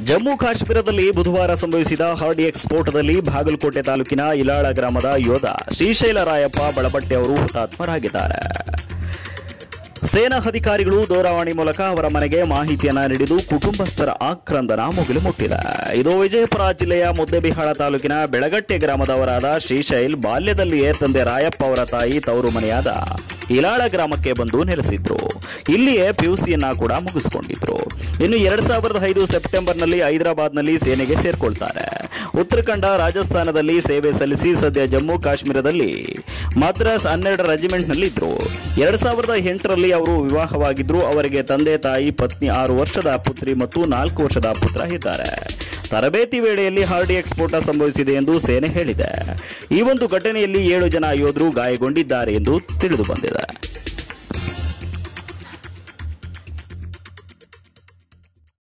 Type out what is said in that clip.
ಜಮ್ಮು ಕಾಶ್ಮೀರದಲ್ಲಿ ಬುಧವಾರ ಸಂಭವಿಸಿದ ಹಾರ್ಡಿಎಕ್ಸ್ ಸ್ಫೋಟದಲ್ಲಿ ಬಾಗಲಕೋಟೆ ತಾಲೂಕಿನ ಇಲಾಳ ಗ್ರಾಮದ ಯೋಧ ಶ್ರೀಶೈಲ ರಾಯಪ್ಪ ಬಳಪಟ್ಟೆ ಅವರು ಹುತಾತ್ಮರಾಗಿದ್ದಾರೆ ಸೇನಾ ಅಧಿಕಾರಿಗಳು ದೂರವಾಣಿ ಮೂಲಕ ಅವರ ಮನೆಗೆ ಮಾಹಿತಿಯನ್ನ ನೀಡಿದ್ದು ಕುಟುಂಬಸ್ಥರ ಆಕ್ರಂದನ ಮುಗಿಲು ಮುಟ್ಟಿದೆ ಇದು ವಿಜಯಪುರ ಜಿಲ್ಲೆಯ ಮುದ್ದೆಬಿಹಾಳ ತಾಲೂಕಿನ ಬೆಳಗಟ್ಟೆ ಗ್ರಾಮದವರಾದ ಶ್ರೀಶೈಲ್ ಬಾಲ್ಯದಲ್ಲಿಯೇ ತಂದೆ ರಾಯಪ್ಪ ಅವರ ತಾಯಿ ತವರು ಮನೆಯಾದ ಇಲಾಳ ಗ್ರಾಮಕ್ಕೆ ಬಂದು ನೆಲೆಸಿದ್ರು ಇಲ್ಲಿಯೇ ಪಿಯುಸಿಯನ್ನ ಕೂಡ ಮುಗಿಸ್ಕೊಂಡಿದ್ರು ಇನ್ನು ಎರಡ್ ಸಾವಿರದ ಐದು ಸೆಪ್ಟೆಂಬರ್ನಲ್ಲಿ ಹೈದರಾಬಾದ್ನಲ್ಲಿ ಸೇನೆಗೆ ಸೇರ್ಕೊಳ್ತಾರೆ ಉತ್ತರಾಖಂಡ ರಾಜಸ್ಥಾನದಲ್ಲಿ ಸೇವೆ ಸಲ್ಲಿಸಿ ಸದ್ಯ ಜಮ್ಮು ಕಾಶ್ಮೀರದಲ್ಲಿ ಮದ್ರಾಸ್ ಹನ್ನೆರಡು ರೆಜಿಮೆಂಟ್ನಲ್ಲಿದ್ದರು ಎರಡ್ ಸಾವಿರದ ಎಂಟರಲ್ಲಿ ಅವರು ವಿವಾಹವಾಗಿದ್ರು ಅವರಿಗೆ ತಂದೆ ತಾಯಿ ಪತ್ನಿ ಆರು ವರ್ಷದ ಪುತ್ರಿ ಮತ್ತು ನಾಲ್ಕು ವರ್ಷದ ಪುತ್ರ ಇದ್ದಾರೆ ತರಬೇತಿ ವೇಳೆಯಲ್ಲಿ ಹಾರ್ಡಿಎಕ್ಸ್ ಸ್ಫೋಟ ಸಂಭವಿಸಿದೆ ಎಂದು ಸೇನೆ ಹೇಳಿದೆ ಈ ಒಂದು ಘಟನೆಯಲ್ಲಿ ಏಳು ಜನ ಯೋಧರು ಗಾಯಗೊಂಡಿದ್ದಾರೆ ಎಂದು ತಿಳಿದು ಬಂದಿದೆ